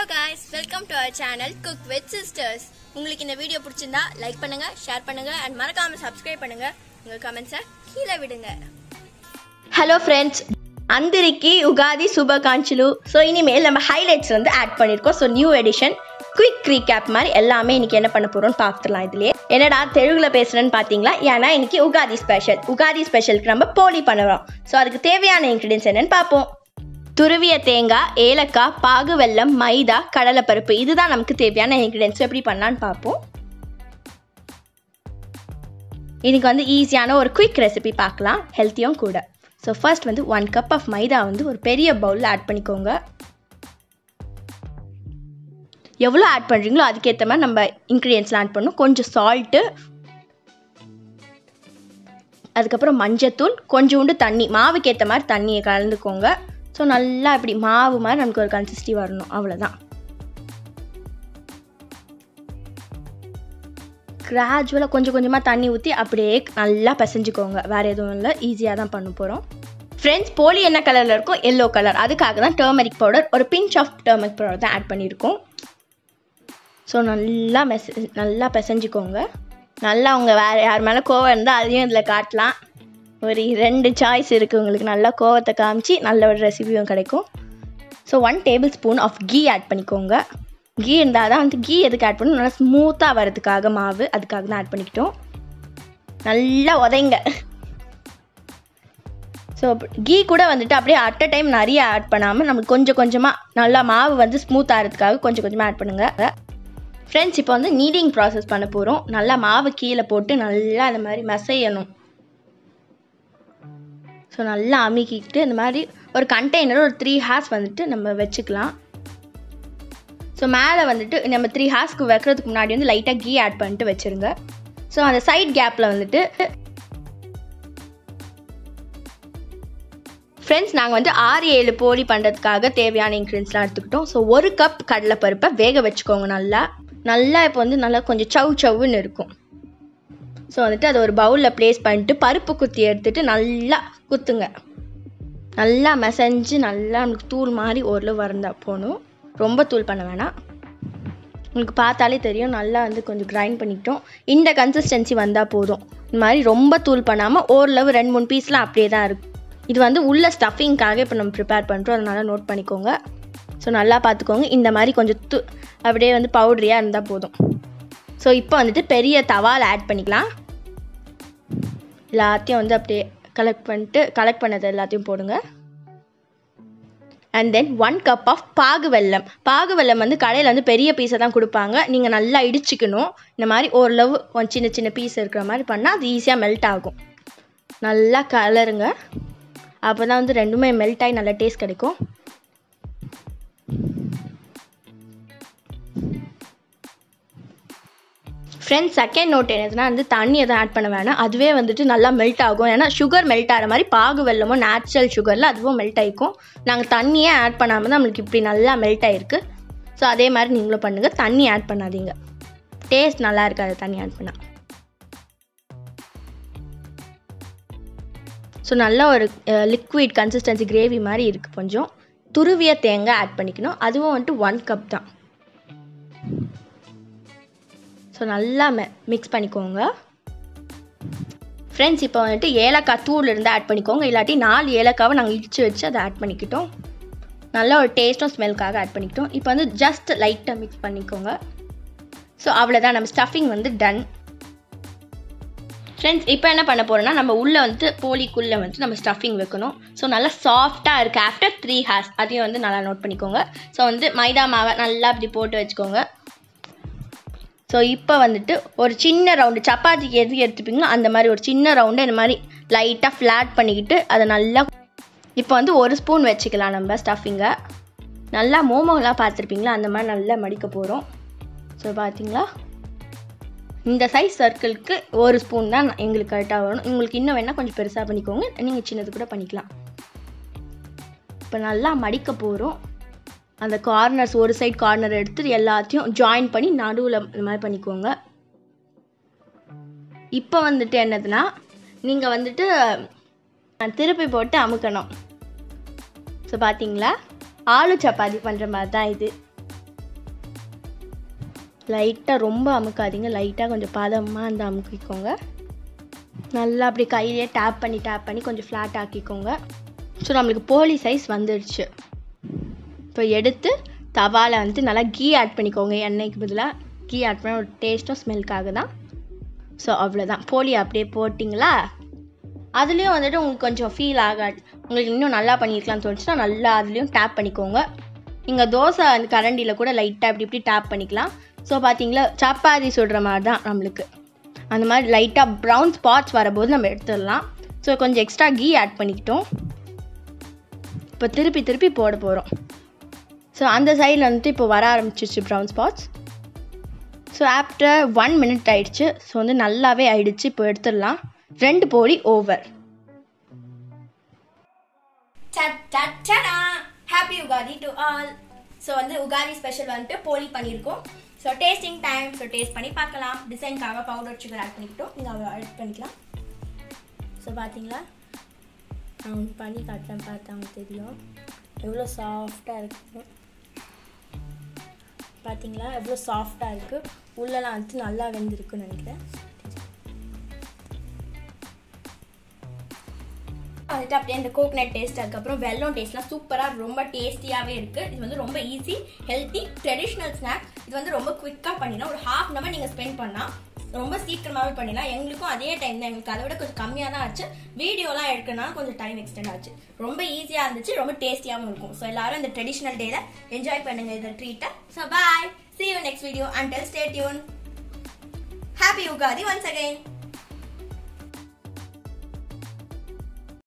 guys welcome to our channel Cook with Sisters உங்களுக்கு இந்த video பிடிச்சிருந்தா லைக் பண்ணுங்க ஷேர் பண்ணுங்க அண்ட் மறக்காம சப்ஸ்கிரைப் பண்ணுங்க உங்க கமெண்ட்ஸை கீழே விடுங்க ஹலோ ஃப்ரெண்ட்ஸ் அந்திரிக்கு உகாதி சுபகாஞ்சிலு ஸோ இனிமேல் நம்ம ஹைலைட்ஸ் வந்து ஆட் பண்ணியிருக்கோம் so new edition quick recap மாதிரி எல்லாமே இன்னைக்கு என்ன பண்ண போகிறோம்னு பார்த்துலாம் இதுலேயே என்னடா தெலுங்குல பேசுகிறேன்னு பார்த்தீங்களா ஏன்னா இன்னைக்கு உகாதி ஸ்பெஷல் உகாதி ஸ்பெஷலுக்கு நம்ம போலி பண்ணுறோம் ஸோ அதுக்கு தேவையான இன்க்ரீடியன்ஸ் என்னன்னு பார்ப்போம் துருவிய தேங்காய் ஏலக்காய் பாகு வெல்லம் மைதா கடலைப்பருப்பு இதுதான் நமக்கு தேவையான இன்க்ரீடியன்ஸ் எப்படி பண்ணலான்னு பார்ப்போம் இன்னைக்கு வந்து ஈஸியான ஒரு குயிக் ரெசிபி பார்க்கலாம் ஹெல்த்தியும் கூட ஸோ ஃபர்ஸ்ட் வந்து ஒன் கப் ஆஃப் மைதா வந்து ஒரு பெரிய பவுலில் ஆட் பண்ணிக்கோங்க எவ்வளோ ஆட் பண்ணுறீங்களோ அதுக்கேற்ற மாதிரி நம்ம இன்க்ரீடியன்ஸ்லாம் ஆட் பண்ணணும் கொஞ்சம் சால்ட்டு அதுக்கப்புறம் மஞ்சத்தூள் கொஞ்சோண்டு தண்ணி மாவுக்கு ஏற்ற மாதிரி தண்ணியை கலந்துக்கோங்க ஸோ நல்லா இப்படி மாவு மாதிரி நமக்கு ஒரு கன்சிஸ்டி வரணும் அவ்வளோதான் கிராஜுவலாக கொஞ்சம் கொஞ்சமாக தண்ணி ஊற்றி அப்படியே நல்லா பிசைஞ்சுக்கோங்க வேறு எதுவும் இல்லை ஈஸியாக தான் பண்ண போகிறோம் ஃப்ரெண்ட்ஸ் போலி என்ன கலரில் இருக்கும் எல்லோ கலர் அதுக்காக தான் டர்மரிக் பவுடர் ஒரு பிஞ்ச் ஆஃப் டர்மரிக் பவுடர் தான் ஆட் பண்ணியிருக்கோம் ஸோ நல்லா மெச நல்லா பிசைஞ்சுக்கோங்க நல்லா அவங்க வேறு யார் மேலே கோவம் இருந்தால் அதையும் இதில் காட்டலாம் ஒரு ரெண்டு சாய்ஸ் இருக்குது உங்களுக்கு நல்லா கோவத்தை காமிச்சு நல்ல ஒரு ரெசிபியும் கிடைக்கும் so one table spoon of ghee add பண்ணிக்கோங்க கீ இருந்தால் தான் வந்து கீ எதுக்கு ஆட் பண்ணணும் நல்லா ஸ்மூத்தாக வரதுக்காக மாவு அதுக்காக தான் ஆட் பண்ணிக்கிட்டோம் நல்லா உதைங்க ஸோ கீ கூட வந்துட்டு அப்படியே அட் அ டைம் நிறைய ஆட் பண்ணாமல் நமக்கு கொஞ்சம் கொஞ்சமாக நல்லா மாவு வந்து ஸ்மூத் ஆகிறதுக்காக கொஞ்சம் கொஞ்சமாக ஆட் பண்ணுங்கள் ஃப்ரெண்ட்ஸ் இப்போ வந்து நீடிங் ப்ராசஸ் பண்ண போகிறோம் நல்லா மாவு கீழே போட்டு நல்லா இந்த மாதிரி மசையணும் ஸோ நல்லா அமுக்கிட்டு இந்த மாதிரி ஒரு கண்டெய்னர் ஒரு த்ரீ ஹார்ஸ் வந்துட்டு நம்ம வச்சுக்கலாம் ஸோ மேலே வந்துட்டு நம்ம த்ரீ ஹார்ஸ்க்கு வைக்கிறதுக்கு முன்னாடி வந்து லைட்டாக கீ ஆட் பண்ணிட்டு வச்சுருங்க ஸோ அந்த சைட் கேப்பில் வந்துட்டு ஃப்ரெண்ட்ஸ் நாங்கள் வந்து ஆறு ஏழு போலி பண்ணுறதுக்காக தேவையான இன்க்ரீடியன்ஸ்லாம் எடுத்துக்கிட்டோம் ஸோ ஒரு கப் கடலைப்பருப்பை வேக வச்சுக்கோங்க நல்லா நல்லா இப்போ வந்து நல்லா கொஞ்சம் சவு சவுன்னு இருக்கும் ஸோ வந்துட்டு அதை ஒரு பவுலில் ப்ளேஸ் பண்ணிட்டு பருப்பு குத்தி எடுத்துட்டு நல்லா குத்துங்க நல்லா மசஞ்சு நல்லா நமக்கு தூள் மாதிரி ஓரளவு வரந்தா போகணும் ரொம்ப தூள் பண்ண வேணாம் உங்களுக்கு பார்த்தாலே தெரியும் நல்லா வந்து கொஞ்சம் கிரைண்ட் பண்ணிக்கிட்டோம் இந்த கன்சிஸ்டன்சி வந்தால் போதும் இந்த மாதிரி ரொம்ப தூள் பண்ணாமல் ஓரளவு ரெண்டு மூணு பீஸ்லாம் அப்படியே தான் இருக்கும் இது வந்து உள்ள ஸ்டஃபிங்காக இப்போ நம்ம ப்ரிப்பேர் பண்ணுறோம் அதனால நோட் பண்ணிக்கோங்க ஸோ நல்லா பார்த்துக்கோங்க இந்த மாதிரி கொஞ்சம் து அப்படியே வந்து பவுட்ரியாக இருந்தால் போதும் ஸோ இப்போ வந்துட்டு பெரிய தவால் ஆட் பண்ணிக்கலாம் எல்லாத்தையும் வந்து அப்படியே கலெக்ட் பண்ணிட்டு கலெக்ட் பண்ணது எல்லாத்தையும் போடுங்க and then one cup of பாகு வெல்லம் பாகு வெல்லம் வந்து கடையில் வந்து பெரிய பீஸை தான் கொடுப்பாங்க நீங்கள் நல்லா இடிச்சுக்கணும் இந்த மாதிரி ஓரளவு கொஞ்சம் சின்ன சின்ன பீஸ் இருக்கிற மாதிரி பண்ணால் அது ஈஸியாக மெல்ட் ஆகும் நல்லா கலருங்க அப்போ தான் வந்து ரெண்டுமே மெல்ட் ஆகி நல்ல டேஸ்ட் கிடைக்கும் ஃப்ரெண்ட்ஸ் செகண்ட் நோட் என்னதுன்னா வந்து தண்ணி எதுவும் ஆட் பண்ண வேணாம் அதுவே வந்துட்டு நல்லா மெல்ட் ஆகும் ஏன்னா சுகர் மெல்ட் ஆகிற மாதிரி பாகு வெல்லமோ நேச்சுரல் சுகரில் அதுவும் மெல்ட் ஆகிக்கும் நாங்கள் தண்ணியே ஆட் பண்ணாமல் தான் நம்மளுக்கு இப்படி நல்லா மெல்ட் ஆகிருக்கு ஸோ அதே மாதிரி நீங்களும் பண்ணுங்கள் தண்ணி ஆட் பண்ணாதீங்க டேஸ்ட் நல்லா இருக்காது தண்ணி ஆட் பண்ணால் ஸோ நல்ல ஒரு லிக்விட் கன்சிஸ்டன்சி கிரேவி மாதிரி இருக்குது கொஞ்சம் துருவிய தேங்காய் ஆட் பண்ணிக்கணும் அதுவும் வந்துட்டு ஒன் கப் தான் ஸோ நல்லா மெ மிக்ஸ் பண்ணிக்கோங்க ஃப்ரெண்ட்ஸ் இப்போ வந்துட்டு ஏலக்காய் தூள் இருந்து ஆட் பண்ணிக்கோங்க இல்லாட்டி நாலு ஏலக்காவை நாங்கள் இடித்து வச்சு அதை ஆட் பண்ணிக்கிட்டோம் நல்ல ஒரு டேஸ்ட்டும் ஸ்மெல்க்காக ஆட் பண்ணிக்கிட்டோம் இப்போ வந்து ஜஸ்ட் லைட்டாக மிக்ஸ் பண்ணிக்கோங்க ஸோ அவ்வளோதான் நம்ம ஸ்டஃபிங் வந்து டன் ஃப்ரெண்ட்ஸ் இப்போ என்ன பண்ண போகிறோம்னா நம்ம உள்ளே வந்துட்டு போலிக்குள்ளே வந்துட்டு நம்ம ஸ்டஃபிங் வைக்கணும் ஸோ நல்லா சாஃப்டாக இருக்குது ஆஃப்டர் த்ரீ ஹார்ஸ் அதையும் வந்து நல்லா நோட் பண்ணிக்கோங்க ஸோ வந்து மைதா மாவை நல்லா அப்படி போட்டு வச்சுக்கோங்க ஸோ இப்போ வந்துட்டு ஒரு சின்ன ரவுண்டு சப்பாத்திக்கு எது எடுத்துப்பீங்களோ அந்த மாதிரி ஒரு சின்ன ரவுண்டு இந்த மாதிரி லைட்டாக ஃப்ளாட் பண்ணிக்கிட்டு அதை நல்லா இப்போ வந்து ஒரு ஸ்பூன் வச்சுக்கலாம் நம்ம ஸ்டஃபிங்கை நல்லா மோமோலாம் பார்த்துருப்பீங்களா அந்த மாதிரி நல்லா மடிக்க போகிறோம் ஸோ பார்த்தீங்களா இந்த சைஸ் சர்க்கிளுக்கு ஒரு ஸ்பூன் தான் எங்களுக்கு கரெக்டாக வரும் உங்களுக்கு இன்னும் வேணால் கொஞ்சம் பெருசாக பண்ணிக்கோங்க நீங்கள் சின்னது கூட பண்ணிக்கலாம் இப்போ நல்லா மடிக்க போகிறோம் அந்த கார்னர்ஸ் ஒரு சைட் கார்னர் எடுத்து எல்லாத்தையும் ஜாயின் பண்ணி நடுவில் இந்த மாதிரி பண்ணிக்கோங்க இப்போ வந்துட்டு என்னதுன்னா நீங்கள் வந்துட்டு திருப்பி போட்டு அமுக்கணும் ஸோ பார்த்தீங்களா ஆலு சப்பாத்தி பண்ணுற மாதிரி தான் இது லைட்டாக ரொம்ப அமுக்காதீங்க லைட்டாக கொஞ்சம் பதமாக அந்த அமுக்கிக்கோங்க நல்லா அப்படி கையிலேயே டேப் பண்ணி டேப் பண்ணி கொஞ்சம் ஃப்ளாட் ஆக்கிக்கோங்க ஸோ நம்மளுக்கு போலி சைஸ் வந்துடுச்சு இப்போ எடுத்து தவாவில் வந்து நல்லா கீ ஆட் பண்ணிக்கோங்க எண்ணெய்க்கு பதிலாக கீ ஆட் பண்ண ஒரு டேஸ்ட்டும் ஸ்மெல்க்காக தான் ஸோ அவ்வளோதான் போலி அப்படியே போட்டிங்களா அதுலேயும் வந்துட்டு உங்களுக்கு கொஞ்சம் ஃபீல் ஆகாது உங்களுக்கு இன்னும் நல்லா பண்ணியிருக்கலாம்னு தோணுச்சுன்னா நல்லா அதுலேயும் டேப் பண்ணிக்கோங்க நீங்கள் தோசை அந்த கரண்டியில் கூட லைட்டாக இப்படி இப்படி டேப் பண்ணிக்கலாம் ஸோ பார்த்தீங்களா சப்பாத்தி சுடுற மாதிரி தான் நம்மளுக்கு அந்த மாதிரி லைட்டாக ப்ரௌன் ஸ்பாட்ஸ் வரும்போது நம்ம எடுத்துடலாம் ஸோ கொஞ்சம் எக்ஸ்ட்ரா கீ ஆட் பண்ணிக்கிட்டோம் இப்போ திருப்பி திருப்பி போட போகிறோம் ஸோ அந்த சைடில் வந்துட்டு இப்போ வர ஆரம்பிச்சிருச்சு brown spots so after one minute ஆயிடுச்சு ஸோ வந்து நல்லாவே ஆயிடுச்சு இப்போ எடுத்துடலாம் ரெண்டு poli over happy Ugadi to all so வந்து உகாதி ஸ்பெஷல் வந்துட்டு போலி பண்ணியிருக்கோம் so tasting time so taste பண்ணி பார்க்கலாம் டிசைனுக்காக பவுடர் சுகர் ஆட் பண்ணிக்கிட்டோம் நீங்கள் ஆட் பண்ணிக்கலாம் ஸோ பார்த்தீங்களா நான் பண்ணி காட்டுறேன் பார்த்தாங்க தெரியும் எவ்வளோ சாஃப்டாக இருக்கு பார்த்தீங்களா எவ்வளோ சாஃப்டாக இருக்குது உள்ளெல்லாம் வந்து நல்லா வெந்திருக்குன்னு நினைக்கிறேன் வந்துட்டு அப்படியே இந்த கோகனட் டேஸ்ட் அதுக்கப்புறம் வெல்லம் டேஸ்ட்லாம் சூப்பராக ரொம்ப டேஸ்டியாகவே இருக்குது இது வந்து ரொம்ப ஈஸி ஹெல்த்தி ட்ரெடிஷ்னல் ஸ்நாக் இது வந்து ரொம்ப குவிக்காக பண்ணிடலாம் ஒரு ஹாஃப் அன் அவர் நீங்கள் ஸ்பெண்ட் பண்ணால் ரொம்ப சீக்கிரமாகவே பண்ணிடலாம் எங்களுக்கும் அதே டைம் தான் எங்களுக்கு அதை விட கொஞ்சம் கம்மியாக தான் ஆச்சு வீடியோலாம் எடுக்கணும்னா கொஞ்சம் டைம் எக்ஸ்டெண்ட் ஆச்சு ரொம்ப ஈஸியாக இருந்துச்சு ரொம்ப டேஸ்டியாகவும் இருக்கும் ஸோ எல்லாரும் இந்த ட்ரெடிஷ்னல் டேல என்ஜாய் பண்ணுங்க இந்த ட்ரீட்டை so bye see you next video until stay tuned happy ugadi once again